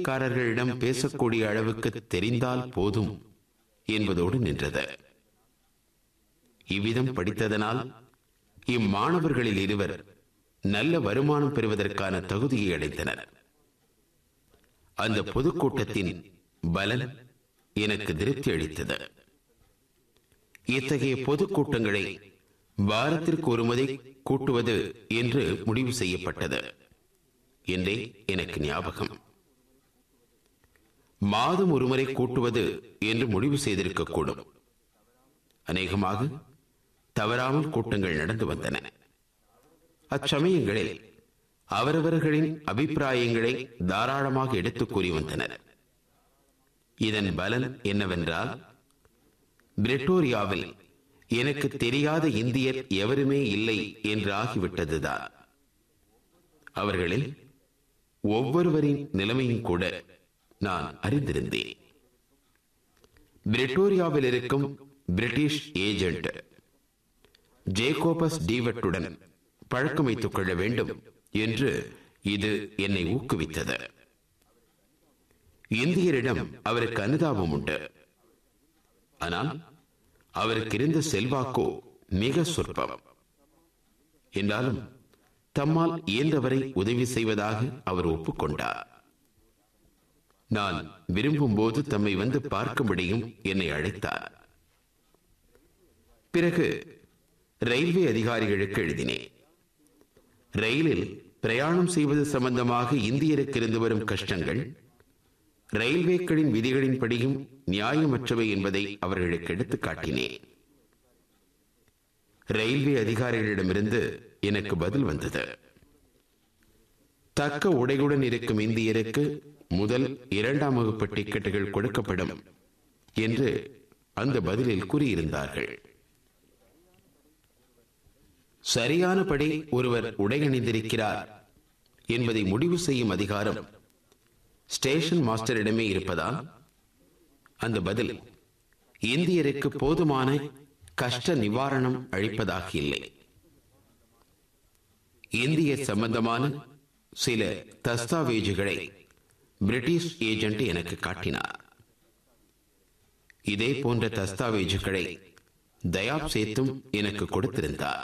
இந்தியக்காரர்களிடம் பேசக்கூடிய அளவுக்கு தெரிந்தால் போதும் என்பதோடு நின்றது இவ்விதம் படித்ததனால் இம்மாணவர்களில் இருவர் நல்ல வருமானம் பெறுவதற்கான தகுதியை அடைந்தனர் அந்த பொதுக்கூட்டத்தின் பலன் எனக்கு திருப்தி அளித்தது இத்தகைய பொதுக்கூட்டங்களை வாரத்திற்கு ஒருமுறை கூட்டுவது என்று முடிவு செய்யப்பட்டது என்றே எனக்கு ஞாபகம் மாதம் ஒருமுறை கூட்டுவது என்று முடிவு செய்திருக்கக்கூடும் அநேகமாக தவறாமல் கூட்டங்கள் நடந்து வந்தன அச்சமயங்களில் அவரவர்களின் அபிப்பிராயங்களை தாராளமாக எடுத்துக் கூறி வந்தனர் இதன் பலன் என்னவென்றால் பிரிட்டோரியாவில் எனக்கு தெரியாத இந்தியர் எவருமே இல்லை என்று ஆகிவிட்டதுதான் அவர்களில் ஒவ்வொருவரின் நிலைமையும் கூட நான் அறிந்திருந்தேன் பிரிட்டோரியாவில் இருக்கும் பிரிட்டிஷ் ஏஜென்ட் ஜேகோபஸ் டீவட்டுடன் பழக்கம் வைத்துக் கொள்ள வேண்டும் என்று இது என்னை ஊக்குவித்தது இந்தியரிடம் அவருக்கு அனுதாபம் உண்டு ஆனால் அவருக்கு இருந்த செல்வாக்கோ மிக சொற்பம் என்றாலும் தம்மால் இயன்றவரை உதவி செய்வதாக அவர் ஒப்புக்கொண்டார் நான் விரும்பும் போது தம்மை வந்து பார்க்கும்படியும் என்னை அழைத்தார் பிறகு ரயில்வே அதிகாரிகளுக்கு எழுதினேன் ரயிலில் பிரயாணம் செய்வது சம்பந்தமாக இந்தியருக்கு இருந்து வரும் கஷ்டங்கள் ரயில்வேக்களின் விதிகளின்படியும் நியாயமற்றவை என்பதை அவர்களுக்கு எடுத்து காட்டினேன் ரயில்வே அதிகாரிகளிடமிருந்து எனக்கு பதில் வந்தது தக்க உடையுடன் இருக்கும் இந்தியருக்கு முதல் இரண்டாம் வகுப்பு டிக்கெட்டுகள் கொடுக்கப்படும் என்று அந்த பதிலில் கூறியிருந்தார்கள் சரியானபடி ஒருவர் உடை அணிந்திருக்கிறார் என்பதை முடிவு செய்யும் அதிகாரம் ஸ்டேஷன் மாஸ்டரிடமே இருப்பதால் அந்த பதில் இந்தியருக்கு போதுமான கஷ்ட நிவாரணம் அளிப்பதாக இல்லை இந்திய சம்பந்தமான சில தஸ்தாவேஜுகளை பிரிட்டிஷ் ஏஜென்ட் எனக்கு காட்டினார் இதே போன்ற தஸ்தாவேஜுகளை தயாப் சேத்தும் எனக்கு கொடுத்திருந்தார்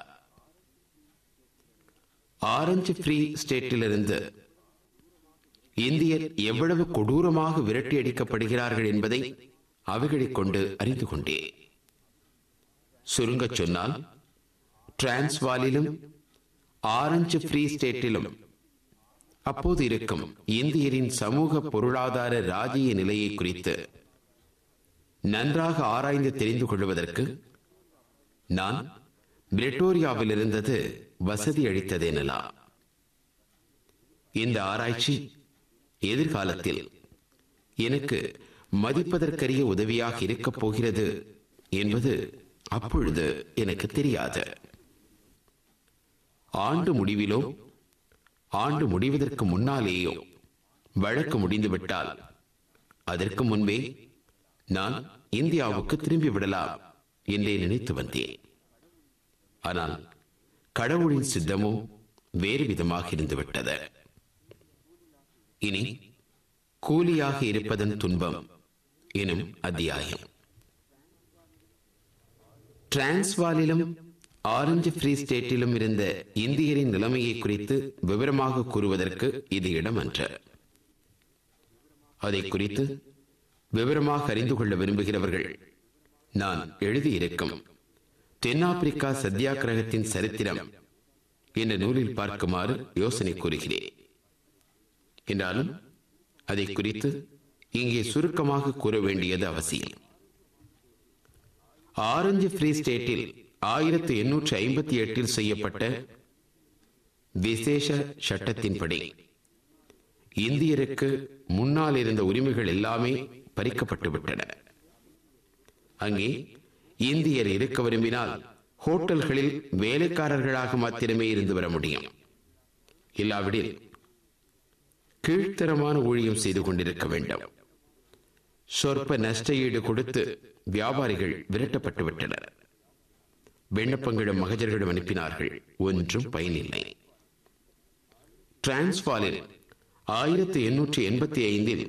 ஆரஞ்சு ஃப்ரீ ஸ்டேட்டிலிருந்து இந்தியர் எவ்வளவு கொடூரமாக விரட்டி அடிக்கப்படுகிறார்கள் என்பதை அவைகளைக் கொண்டு அறிந்து கொண்டேன் சுருங்கச் சொன்னால் டிரான்ஸ்வாலிலும் ஆரஞ்சு ஃப்ரீ ஸ்டேட்டிலும் அப்போது இருக்கும் இந்தியரின் சமூக பொருளாதார ராஜ்ய நிலையை குறித்து நன்றாக ஆராய்ந்து தெரிந்து கொள்வதற்கு நான் பிரிட்டோரியாவில் இருந்தது வசதி அளித்தது எனலாம் இந்த ஆராய்ச்சி எதிர்காலத்தில் எனக்கு மதிப்பதற்கரிய உதவியாக இருக்கப் போகிறது என்பது அப்பொழுது எனக்கு தெரியாது ஆண்டு முடிவிலோ ஆண்டு முடிவதற்கு முன்னாலேயோ வழக்கு முடிந்துவிட்டால் அதற்கு முன்பே நான் இந்தியாவுக்கு திரும்பி விடலாம் என்றே நினைத்து வந்தேன் ஆனால் கடவுளின் சித்தமோ வேறு விதமாக இருந்துவிட்டது இனி கூலியாக இருப்பதன் துன்பம் எனும் அத்தியாயம் டிரான்ஸ்வாலிலும் ஆரஞ்சு ஃப்ரீ ஸ்டேட்டிலும் இருந்த இந்தியரின் நிலைமையை குறித்து விவரமாக கூறுவதற்கு இது இடமன்று அதை குறித்து விவரமாக அறிந்து கொள்ள விரும்புகிறவர்கள் நான் எழுதியிருக்கும் தென்னாப்பிரிக்கா சத்தியாகிரகத்தின் சரித்திரம் என்ற நூலில் பார்க்குமாறு யோசனை கூறுகிறேன் என்றாலும் அதை குறித்து இங்கே சுருக்கமாக கூற வேண்டியது அவசியம் ஆரஞ்சு ஃப்ரீ ஸ்டேட்டில் ஆயிரத்தி எண்ணூற்றி ஐம்பத்தி எட்டில் செய்யப்பட்ட விசேஷ சட்டத்தின்படி இந்தியருக்கு முன்னால் இருந்த உரிமைகள் எல்லாமே பறிக்கப்பட்டு விட்டன அங்கே இந்தியர் இருக்க விரும்பினால் ஹோட்டல்களில் வேலைக்காரர்களாக மாத்திரமே இருந்து வர முடியும் இல்லாவிடில் கீழ்த்தரமான ஊழியம் செய்து கொண்டிருக்க வேண்டும் சொற்ப நஷ்ட ஈடு கொடுத்து வியாபாரிகள் விரட்டப்பட்டு விட்டனர் விண்ணப்பங்களும் மகஜர்களும் அனுப்பினார்கள் ஒன்றும் பயனில்லை டிரான்ஸ்பாலில் ஆயிரத்தி எண்ணூற்றி எண்பத்தி ஐந்தில்